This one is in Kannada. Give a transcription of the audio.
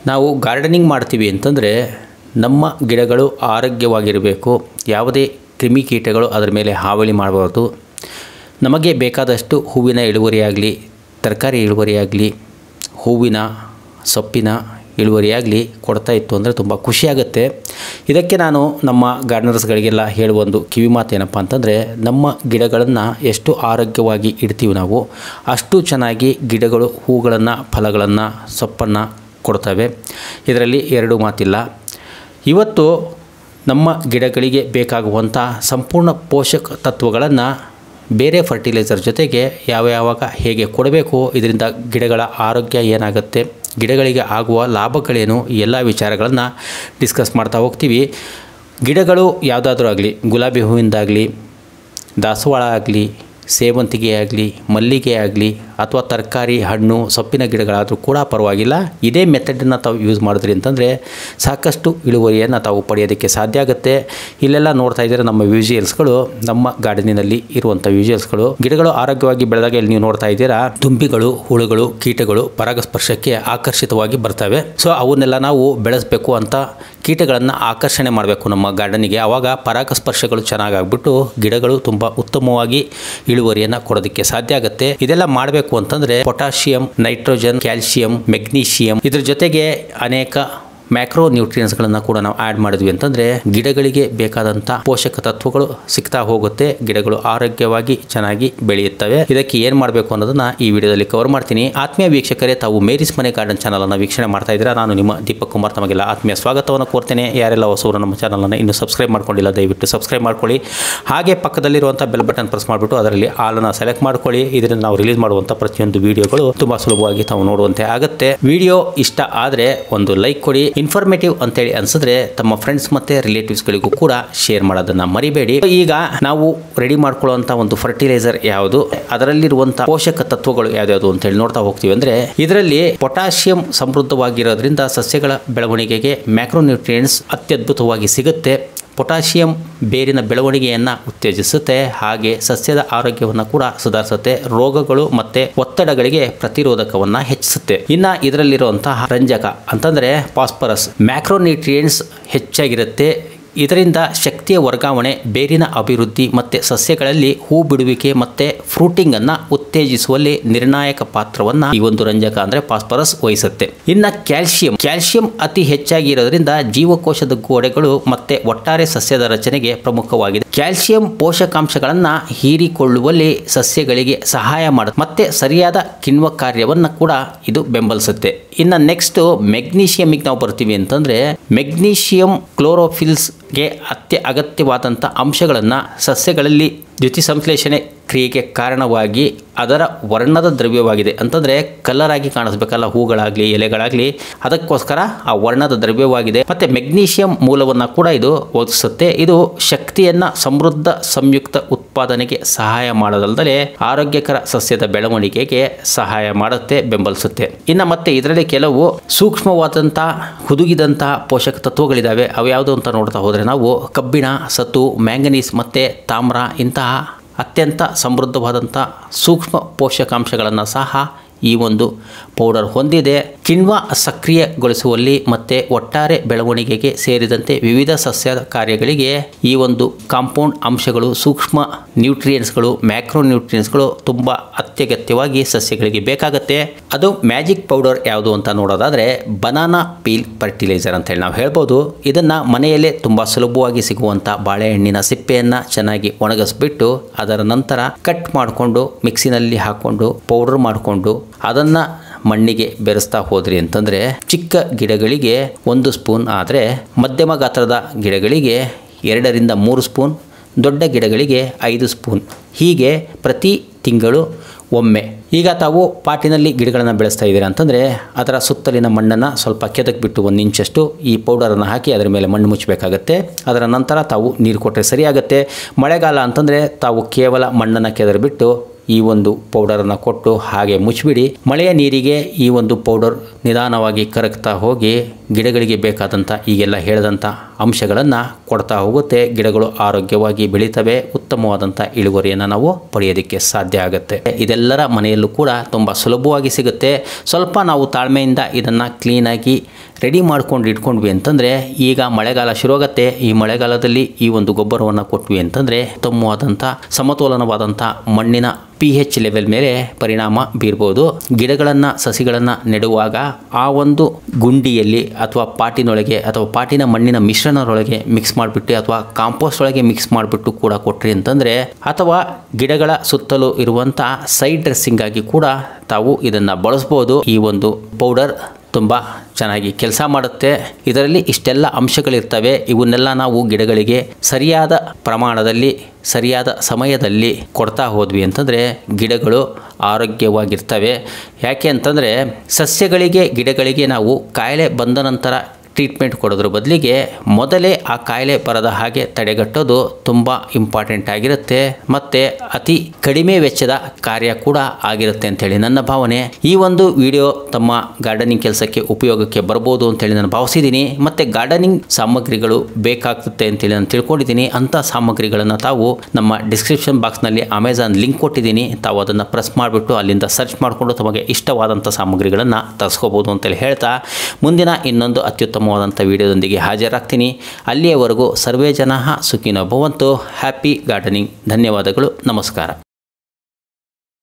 ನಾವು ಗಾರ್ಡನಿಂಗ್ ಮಾಡ್ತೀವಿ ಅಂತಂದರೆ ನಮ್ಮ ಗಿಡಗಳು ಆರೋಗ್ಯವಾಗಿರಬೇಕು ಯಾವುದೇ ಕ್ರಿಮಿಕೀಟಗಳು ಅದರ ಮೇಲೆ ಹಾವಳಿ ಮಾಡಬಾರ್ದು ನಮಗೆ ಬೇಕಾದಷ್ಟು ಹೂವಿನ ಇಳುವರಿಯಾಗಲಿ ತರಕಾರಿ ಇಳುವರಿಯಾಗಲಿ ಹೂವಿನ ಸೊಪ್ಪಿನ ಇಳುವರಿಯಾಗಲಿ ಕೊಡ್ತಾ ಇತ್ತು ಅಂದರೆ ತುಂಬ ಖುಷಿಯಾಗುತ್ತೆ ಇದಕ್ಕೆ ನಾನು ನಮ್ಮ ಗಾರ್ಡನರ್ಸ್ಗಳಿಗೆಲ್ಲ ಹೇಳುವ ಒಂದು ಕಿವಿ ಮಾತೇನಪ್ಪ ಅಂತಂದರೆ ನಮ್ಮ ಗಿಡಗಳನ್ನು ಎಷ್ಟು ಆರೋಗ್ಯವಾಗಿ ಇಡ್ತೀವಿ ನಾವು ಅಷ್ಟು ಚೆನ್ನಾಗಿ ಗಿಡಗಳು ಹೂಗಳನ್ನು ಫಲಗಳನ್ನು ಸೊಪ್ಪನ್ನು ಕೊಡ್ತವೆ ಇದರಲ್ಲಿ ಎರಡು ಮಾತಿಲ್ಲ ಇವತ್ತು ನಮ್ಮ ಗಿಡಗಳಿಗೆ ಬೇಕಾಗುವಂಥ ಸಂಪೂರ್ಣ ಪೋಷಕ ತತ್ವಗಳನ್ನು ಬೇರೆ ಫರ್ಟಿಲೈಸರ್ ಜೊತೆಗೆ ಯಾವ ಯಾವಾಗ ಹೇಗೆ ಕೊಡಬೇಕು ಇದರಿಂದ ಗಿಡಗಳ ಆರೋಗ್ಯ ಏನಾಗುತ್ತೆ ಗಿಡಗಳಿಗೆ ಆಗುವ ಲಾಭಗಳೇನು ಈ ಎಲ್ಲ ವಿಚಾರಗಳನ್ನು ಡಿಸ್ಕಸ್ ಮಾಡ್ತಾ ಹೋಗ್ತೀವಿ ಗಿಡಗಳು ಯಾವುದಾದ್ರೂ ಆಗಲಿ ಗುಲಾಬಿ ಹೂವಿಂದಾಗಲಿ ದಾಸವಾಳ ಆಗಲಿ ಸೇವಂತಿಗೆ ಆಗಲಿ ಮಲ್ಲಿಗೆ ಆಗಲಿ ಅಥವಾ ತರಕಾರಿ ಹಣ್ಣು ಸೊಪ್ಪಿನ ಗಿಡಗಳಾದರೂ ಕೂಡ ಪರವಾಗಿಲ್ಲ ಇದೇ ಮೆಥಡನ್ನು ತಾವು ಯೂಸ್ ಮಾಡಿದ್ರಿ ಅಂತಂದರೆ ಸಾಕಷ್ಟು ಇಳುವರಿಯನ್ನು ತಾವು ಪಡೆಯೋದಕ್ಕೆ ಸಾಧ್ಯ ಆಗುತ್ತೆ ಇಲ್ಲೆಲ್ಲ ನೋಡ್ತಾ ಇದ್ದೀರಾ ನಮ್ಮ ವಿಜುವಲ್ಸ್ಗಳು ನಮ್ಮ ಗಾರ್ಡನಿನಲ್ಲಿ ಇರುವಂಥ ವಿಜುವಲ್ಸ್ಗಳು ಗಿಡಗಳು ಆರೋಗ್ಯವಾಗಿ ಬೆಳೆದಾಗ ಇಲ್ಲಿ ನೀವು ನೋಡ್ತಾ ಇದ್ದೀರಾ ದುಂಬಿಗಳು ಹುಳುಗಳು ಕೀಟಗಳು ಪರಾಗಸ್ಪರ್ಶಕ್ಕೆ ಆಕರ್ಷಿತವಾಗಿ ಬರ್ತವೆ ಸೊ ಅವನ್ನೆಲ್ಲ ನಾವು ಬೆಳೆಸಬೇಕು ಅಂತ ಕೀಟಗಳನ್ನು ಆಕರ್ಷಣೆ ಮಾಡಬೇಕು ನಮ್ಮ ಗಾರ್ಡನಿಗೆ ಆವಾಗ ಪರಾಗಸ್ಪರ್ಶಗಳು ಚೆನ್ನಾಗಾಗ್ಬಿಟ್ಟು ಗಿಡಗಳು ತುಂಬ ಉತ್ತಮವಾಗಿ ಇಳುವರಿಯನ್ನು ಕೊಡೋದಕ್ಕೆ ಸಾಧ್ಯ ಆಗುತ್ತೆ ಇದೆಲ್ಲ ಮಾಡಬೇಕು ಅಂತಂದ್ರೆ ಪೊಟ್ಯಾಷಿಯಂ ನೈಟ್ರೋಜನ್ ಕ್ಯಾಲ್ಸಿಯಂ ಮೆಗ್ನೀಷಿಯಂ ಇದ್ರ ಜೊತೆಗೆ ಅನೇಕ ಮ್ಯಾಕ್ರೋ ನ್ಯೂಟ್ರಿಯನ್ಸ್ಗಳನ್ನು ಕೂಡ ನಾವು ಆ್ಯಡ್ ಮಾಡಿದ್ವಿ ಅಂತಂದರೆ ಗಿಡಗಳಿಗೆ ಬೇಕಾದಂಥ ಪೋಷಕ ತತ್ವಗಳು ಸಿಗ್ತಾ ಹೋಗುತ್ತೆ ಗಿಡಗಳು ಆರೋಗ್ಯವಾಗಿ ಚೆನ್ನಾಗಿ ಬೆಳೆಯುತ್ತವೆ ಇದಕ್ಕೆ ಏನು ಮಾಡಬೇಕು ಅನ್ನೋದನ್ನ ಈ ವಿಡಿಯೋದಲ್ಲಿ ಕವರ್ ಮಾಡ್ತೀನಿ ಆತ್ಮೀಯ ವೀಕ್ಷಕರೇ ತಾವು ಮೇರಿಸ್ ಮನೆ ಗಾರ್ಡನ್ ಚಾನಲನ್ನು ವೀಕ್ಷಣೆ ಮಾಡ್ತಾ ಇದ್ದೀರಾ ನಾನು ನಿಮ್ಮ ದೀಪಕ್ ಕುಮಾರ್ ತಮಗೆಲ್ಲ ಆತ್ಮೀಯ ಸ್ವಾಗತವನ್ನು ಕೋರ್ತೇನೆ ಯಾರೆಲ್ಲ ಹೊಸವರು ನಮ್ಮ ಚಾನಲನ್ನು ಇನ್ನೂ ಸಬ್ಸ್ಕ್ರೈಬ್ ಮಾಡ್ಕೊಂಡಿಲ್ಲ ದಯವಿಟ್ಟು ಸಬ್ಸ್ಕ್ರೈಬ್ ಮಾಡ್ಕೊಳ್ಳಿ ಹಾಗೆ ಪಕ್ಕದಲ್ಲಿರುವಂಥ ಬೆಲ್ ಬಟನ್ ಪ್ರೆಸ್ ಮಾಡಿಬಿಟ್ಟು ಅದರಲ್ಲಿ ಆಲನ್ನು ಸೆಲೆಕ್ಟ್ ಮಾಡ್ಕೊಳ್ಳಿ ಇದರಿಂದ ನಾವು ರಿಲೀಸ್ ಮಾಡುವಂಥ ಪ್ರತಿಯೊಂದು ವಿಡಿಯೋಗಳು ತುಂಬ ಸುಲಭವಾಗಿ ತಾವು ನೋಡುವಂತೆ ಆಗುತ್ತೆ ವಿಡಿಯೋ ಇಷ್ಟ ಆದರೆ ಒಂದು ಲೈಕ್ ಕೊಡಿ ಇನ್ಫಾರ್ಮೇಟಿವ್ ಅಂತೇಳಿ ಅನ್ಸಿದ್ರೆ ತಮ್ಮ ಫ್ರೆಂಡ್ಸ್ ಮತ್ತೆ ರಿಲೇಟಿವ್ಸ್ಗಳಿಗೂ ಕೂಡ ಶೇರ್ ಮಾಡೋದನ್ನ ಮರಿಬೇಡಿ ಈಗ ನಾವು ರೆಡಿ ಮಾಡ್ಕೊಳ್ಳುವಂಥ ಒಂದು ಫರ್ಟಿಲೈಸರ್ ಯಾವುದು ಅದರಲ್ಲಿರುವಂಥ ಪೋಷಕ ತತ್ವಗಳು ಯಾವ್ಯಾವುದು ಅಂತೇಳಿ ನೋಡ್ತಾ ಹೋಗ್ತೀವಿ ಅಂದ್ರೆ ಇದರಲ್ಲಿ ಪೊಟ್ಯಾಷಿಯಂ ಸಮೃದ್ಧವಾಗಿರೋದ್ರಿಂದ ಸಸ್ಯಗಳ ಬೆಳವಣಿಗೆಗೆ ಮ್ಯಾಕ್ರೋನ್ಯೂಟ್ರಿಯೆಂಟ್ಸ್ ಅತ್ಯದ್ಭುತವಾಗಿ ಸಿಗುತ್ತೆ ಪೊಟ್ಯಾಷಿಯಂ ಬೇರಿನ ಬೆಳವಣಿಗೆಯನ್ನು ಉತ್ತೇಜಿಸುತ್ತೆ ಹಾಗೆ ಸಸ್ಯದ ಆರೋಗ್ಯವನ್ನು ಕೂಡ ಸುಧಾರಿಸುತ್ತೆ ರೋಗಗಳು ಮತ್ತೆ ಒತ್ತಡಗಳಿಗೆ ಪ್ರತಿರೋಧಕವನ್ನ ಹೆಚ್ಚಿಸುತ್ತೆ ಇನ್ನ ಇದರಲ್ಲಿರುವಂತಹ ರಂಜಕ ಅಂತಂದ್ರೆ ಫಾಸ್ಫರಸ್ ಮ್ಯಾಕ್ರೋನ್ಯೂಟ್ರಿಯೆಂಟ್ಸ್ ಹೆಚ್ಚಾಗಿರುತ್ತೆ ಇದರಿಂದ ಶಕ್ತಿಯ ವರ್ಗಾವಣೆ ಬೇರಿನ ಅಭಿವೃದ್ಧಿ ಮತ್ತು ಸಸ್ಯಗಳಲ್ಲಿ ಹೂ ಬಿಡುವಿಕೆ ಮತ್ತು ಫ್ರೂಟಿಂಗನ್ನು ಉತ್ತೇಜಿಸುವಲ್ಲಿ ನಿರ್ಣಾಯಕ ಪಾತ್ರವನ್ನು ಈ ಒಂದು ರಂಜಕ ಅಂದರೆ ಫಾಸ್ಫರಸ್ ವಹಿಸುತ್ತೆ ಇನ್ನು ಕ್ಯಾಲ್ಸಿಯಂ ಕ್ಯಾಲ್ಸಿಯಂ ಅತಿ ಹೆಚ್ಚಾಗಿ ಇರೋದ್ರಿಂದ ಜೀವಕೋಶದ ಗೋಡೆಗಳು ಮತ್ತು ಒಟ್ಟಾರೆ ಸಸ್ಯದ ರಚನೆಗೆ ಪ್ರಮುಖವಾಗಿದೆ ಕ್ಯಾಲ್ಸಿಯಂ ಪೋಷಕಾಂಶಗಳನ್ನು ಹೀರಿಕೊಳ್ಳುವಲ್ಲಿ ಸಸ್ಯಗಳಿಗೆ ಸಹಾಯ ಮಾಡುತ್ತೆ ಮತ್ತೆ ಸರಿಯಾದ ಕಿಣ್ವ ಕಾರ್ಯವನ್ನು ಕೂಡ ಇದು ಬೆಂಬಲಿಸುತ್ತೆ ಇನ್ನು ನೆಕ್ಸ್ಟ್ ಮೆಗ್ನೀಷಿಯಮಿಗೆ ನಾವು ಬರ್ತೀವಿ ಅಂತಂದ್ರೆ ಮೆಗ್ನೀಷಿಯಂ ಕ್ಲೋರೋಫಿಲ್ಸ್ಗೆ ಅತ್ಯ ಅಗತ್ಯವಾದಂಥ ಅಂಶಗಳನ್ನು ಸಸ್ಯಗಳಲ್ಲಿ ದ್ಯುತಿ ಸಂಶ್ಲೇಷಣೆ ಕ್ರಿಯೆಗೆ ಕಾರಣವಾಗಿ ಅದರ ವರ್ಣದ ದ್ರವ್ಯವಾಗಿದೆ ಅಂತಂದರೆ ಕಲರ್ ಆಗಿ ಕಾಣಿಸ್ಬೇಕಲ್ಲ ಹೂಗಳಾಗಲಿ ಎಲೆಗಳಾಗಲಿ ಅದಕ್ಕೋಸ್ಕರ ಆ ವರ್ಣದ ದ್ರವ್ಯವಾಗಿದೆ ಮತ್ತು ಮೆಗ್ನೀಷಿಯಂ ಮೂಲವನ್ನು ಕೂಡ ಇದು ಒದಗಿಸುತ್ತೆ ಇದು ಶಕ್ತಿಯನ್ನು ಸಮೃದ್ಧ ಸಂಯುಕ್ತ ಉತ್ಪಾದನೆಗೆ ಸಹಾಯ ಮಾಡೋದಲ್ಲದೆ ಆರೋಗ್ಯಕರ ಸಸ್ಯದ ಬೆಳವಣಿಗೆಗೆ ಸಹಾಯ ಮಾಡುತ್ತೆ ಬೆಂಬಲಿಸುತ್ತೆ ಇನ್ನು ಮತ್ತೆ ಇದರಲ್ಲಿ ಕೆಲವು ಸೂಕ್ಷ್ಮವಾದಂತಹ ಹುದುಗಿದಂತಹ ಪೋಷಕ ತತ್ವಗಳಿದ್ದಾವೆ ಅವು ಯಾವುದು ಅಂತ ನೋಡ್ತಾ ಹೋದರೆ ನಾವು ಕಬ್ಬಿಣ ಸತು ಮ್ಯಾಂಗನೀಸ್ ಮತ್ತು ತಾಮ್ರ ಇಂತಹ ಅತ್ಯಂತ ಸಮೃದ್ಧವಾದಂಥ ಸೂಕ್ಷ್ಮ ಪೋಷಕಾಂಶಗಳನ್ನು ಸಹ ಈ ಒಂದು ಪೌಡರ್ ಹೊಂದಿದೆ ಕಿಣ್ವ ಸಕ್ರಿಯಗೊಳಿಸುವಲ್ಲಿ ಮತ್ತು ಒಟ್ಟಾರೆ ಬೆಳವಣಿಗೆಗೆ ಸೇರಿದಂತೆ ವಿವಿಧ ಸಸ್ಯ ಕಾರ್ಯಗಳಿಗೆ ಈ ಒಂದು ಕಾಂಪೌಂಡ್ ಅಂಶಗಳು ಸೂಕ್ಷ್ಮ ನ್ಯೂಟ್ರಿಯೆಂಟ್ಸ್ಗಳು ಮ್ಯಾಕ್ರೋ ನ್ಯೂಟ್ರಿಯೆಂಟ್ಸ್ಗಳು ತುಂಬ ಅತ್ಯಗತ್ಯವಾಗಿ ಸಸ್ಯಗಳಿಗೆ ಬೇಕಾಗುತ್ತೆ ಅದು ಮ್ಯಾಜಿಕ್ ಪೌಡರ್ ಯಾವುದು ಅಂತ ನೋಡೋದಾದರೆ ಬನಾನಾ ಪೀಲ್ ಫರ್ಟಿಲೈಸರ್ ಅಂತ ಹೇಳಿ ನಾವು ಹೇಳ್ಬೋದು ಇದನ್ನು ಮನೆಯಲ್ಲೇ ತುಂಬ ಸುಲಭವಾಗಿ ಸಿಗುವಂಥ ಬಾಳೆಹಣ್ಣಿನ ಸಿಪ್ಪೆಯನ್ನು ಚೆನ್ನಾಗಿ ಒಣಗಿಸ್ಬಿಟ್ಟು ಅದರ ನಂತರ ಕಟ್ ಮಾಡಿಕೊಂಡು ಮಿಕ್ಸಿನಲ್ಲಿ ಹಾಕ್ಕೊಂಡು ಪೌಡರ್ ಮಾಡಿಕೊಂಡು ಅದನ್ನು ಮಣ್ಣಿಗೆ ಬೆರೆಸ್ತಾ ಹೋದ್ರಿ ಅಂತಂದರೆ ಚಿಕ್ಕ ಗಿಡಗಳಿಗೆ ಒಂದು ಸ್ಪೂನ್ ಆದರೆ ಮಧ್ಯಮ ಗಾತ್ರದ ಗಿಡಗಳಿಗೆ ಎರಡರಿಂದ ಮೂರು ಸ್ಪೂನ್ ದೊಡ್ಡ ಗಿಡಗಳಿಗೆ ಐದು ಸ್ಪೂನ್ ಹೀಗೆ ಪ್ರತಿ ತಿಂಗಳು ಒಮ್ಮೆ ಈಗ ತಾವು ಪಾಟಿನಲ್ಲಿ ಗಿಡಗಳನ್ನು ಬೆಳೆಸ್ತಾ ಇದ್ದೀರಾ ಅಂತಂದರೆ ಅದರ ಸುತ್ತಲಿನ ಮಣ್ಣನ್ನು ಸ್ವಲ್ಪ ಕೆದಕ್ಬಿಟ್ಟು ಒಂದು ಇಂಚಷ್ಟು ಈ ಪೌಡರನ್ನು ಹಾಕಿ ಅದರ ಮೇಲೆ ಮಣ್ಣು ಮುಚ್ಚಬೇಕಾಗತ್ತೆ ಅದರ ನಂತರ ತಾವು ನೀರು ಕೊಟ್ಟರೆ ಸರಿಯಾಗುತ್ತೆ ಮಳೆಗಾಲ ಅಂತಂದರೆ ತಾವು ಕೇವಲ ಮಣ್ಣನ್ನು ಕೆದರ್ಬಿಟ್ಟು ಈ ಒಂದು ಪೌಡರನ್ನು ಕೊಟ್ಟು ಹಾಗೆ ಮುಚ್ಚಿಬಿಡಿ ಮಳೆಯ ನೀರಿಗೆ ಈ ಒಂದು ಪೌಡರ್ ನಿಧಾನವಾಗಿ ಕರಗ್ತಾ ಹೋಗಿ ಗಿಡಗಳಿಗೆ ಬೇಕಾದಂಥ ಈಗೆಲ್ಲ ಹೇಳಿದಂಥ ಅಂಶಗಳನ್ನು ಕೊಡ್ತಾ ಹೋಗುತ್ತೆ ಗಿಡಗಳು ಆರೋಗ್ಯವಾಗಿ ಬೆಳೀತವೆ ಉತ್ತಮವಾದಂಥ ಇಳುವರಿಯನ್ನು ನಾವು ಪಡೆಯೋದಕ್ಕೆ ಸಾಧ್ಯ ಆಗುತ್ತೆ ಇದೆಲ್ಲರ ಮನೆಯಲ್ಲೂ ಕೂಡ ತುಂಬ ಸುಲಭವಾಗಿ ಸಿಗುತ್ತೆ ಸ್ವಲ್ಪ ನಾವು ತಾಳ್ಮೆಯಿಂದ ಇದನ್ನು ಕ್ಲೀನಾಗಿ ರೆಡಿ ಮಾಡ್ಕೊಂಡು ಇಟ್ಕೊಂಡ್ವಿ ಅಂತಂದರೆ ಈಗ ಮಳೆಗಾಲ ಶುರುವಾಗುತ್ತೆ ಈ ಮಳೆಗಾಲದಲ್ಲಿ ಈ ಒಂದು ಗೊಬ್ಬರವನ್ನು ಕೊಟ್ವಿ ಅಂತಂದರೆ ಉತ್ತಮವಾದಂಥ ಸಮತೋಲನವಾದಂಥ ಮಣ್ಣಿನ ಪಿ ಹೆಚ್ ಲೆವೆಲ್ ಮೇಲೆ ಪರಿಣಾಮ ಬೀರ್ಬೋದು ಗಿಡಗಳನ್ನು ಸಸಿಗಳನ್ನು ನೆಡುವಾಗ ಆ ಒಂದು ಗುಂಡಿಯಲ್ಲಿ ಅಥವಾ ಪಾಟಿನೊಳಗೆ ಅಥವಾ ಪಾಟಿನ ಮಣ್ಣಿನ ಮಿಶ್ರಣದೊಳಗೆ ಮಿಕ್ಸ್ ಮಾಡಿಬಿಟ್ಟು ಅಥವಾ ಕಾಂಪೋಸ್ಟ್ ಒಳಗೆ ಮಿಕ್ಸ್ ಮಾಡಿಬಿಟ್ಟು ಕೂಡ ಕೊಟ್ರಿ ಅಂತಂದರೆ ಅಥವಾ ಗಿಡಗಳ ಸುತ್ತಲೂ ಇರುವಂಥ ಸೈಡ್ ಡ್ರೆಸ್ಸಿಂಗ್ ಆಗಿ ಕೂಡ ತಾವು ಇದನ್ನು ಬಳಸ್ಬೋದು ಈ ಒಂದು ಪೌಡರ್ ತುಂಬ ಚೆನ್ನಾಗಿ ಕೆಲಸ ಮಾಡುತ್ತೆ ಇದರಲ್ಲಿ ಇಷ್ಟೆಲ್ಲ ಅಂಶಗಳಿರ್ತವೆ ಇವನ್ನೆಲ್ಲ ನಾವು ಗಿಡಗಳಿಗೆ ಸರಿಯಾದ ಪ್ರಮಾಣದಲ್ಲಿ ಸರಿಯಾದ ಸಮಯದಲ್ಲಿ ಕೊಡ್ತಾ ಹೋದ್ವಿ ಅಂತಂದರೆ ಗಿಡಗಳು ಆರೋಗ್ಯವಾಗಿರ್ತವೆ ಯಾಕೆ ಅಂತಂದರೆ ಸಸ್ಯಗಳಿಗೆ ಗಿಡಗಳಿಗೆ ನಾವು ಕಾಯಿಲೆ ಬಂದ ನಂತರ ಟ್ರೀಟ್ಮೆಂಟ್ ಕೊಡೋದ್ರ ಬದಲಿಗೆ ಮೊದಲೇ ಆ ಕಾಯಿಲೆ ಬರದ ಹಾಗೆ ತಡೆಗಟ್ಟೋದು ತುಂಬ ಇಂಪಾರ್ಟೆಂಟ್ ಆಗಿರುತ್ತೆ ಮತ್ತು ಅತಿ ಕಡಿಮೆ ವೆಚ್ಚದ ಕಾರ್ಯ ಕೂಡ ಆಗಿರುತ್ತೆ ಅಂತೇಳಿ ನನ್ನ ಭಾವನೆ ಈ ಒಂದು ವಿಡಿಯೋ ತಮ್ಮ ಗಾರ್ಡನಿಂಗ್ ಕೆಲಸಕ್ಕೆ ಉಪಯೋಗಕ್ಕೆ ಬರ್ಬೋದು ಅಂತೇಳಿ ನಾನು ಭಾವಿಸಿದ್ದೀನಿ ಮತ್ತು ಗಾರ್ಡನಿಂಗ್ ಸಾಮಗ್ರಿಗಳು ಬೇಕಾಗ್ತದೆ ಅಂತೇಳಿ ನಾನು ತಿಳ್ಕೊಂಡಿದ್ದೀನಿ ಅಂಥ ಸಾಮಗ್ರಿಗಳನ್ನು ತಾವು ನಮ್ಮ ಡಿಸ್ಕ್ರಿಪ್ಷನ್ ಬಾಕ್ಸ್ನಲ್ಲಿ ಅಮೆಝಾನ್ ಲಿಂಕ್ ಕೊಟ್ಟಿದ್ದೀನಿ ತಾವು ಅದನ್ನು ಪ್ರೆಸ್ ಮಾಡಿಬಿಟ್ಟು ಅಲ್ಲಿಂದ ಸರ್ಚ್ ಮಾಡಿಕೊಂಡು ತಮಗೆ ಇಷ್ಟವಾದಂಥ ಸಾಮಗ್ರಿಗಳನ್ನು ತರಿಸ್ಕೋಬೋದು ಅಂತೇಳಿ ಹೇಳ್ತಾ ಮುಂದಿನ ಇನ್ನೊಂದು ಅತ್ಯುತ್ತಮವಾದಂಥ ವಿಡಿಯೋದೊಂದಿಗೆ ಹಾಜರಾಗ್ತೀನಿ ಅಲ್ಲಿಯವರೆಗೂ ಸರ್ವೇ ಜನ ಸುಖಿನೋ ಭವಂತು ಹ್ಯಾಪಿ ಗಾರ್ಡನಿಂಗ್ ಧನ್ಯವಾದಗಳು ನಮಸ್ಕಾರ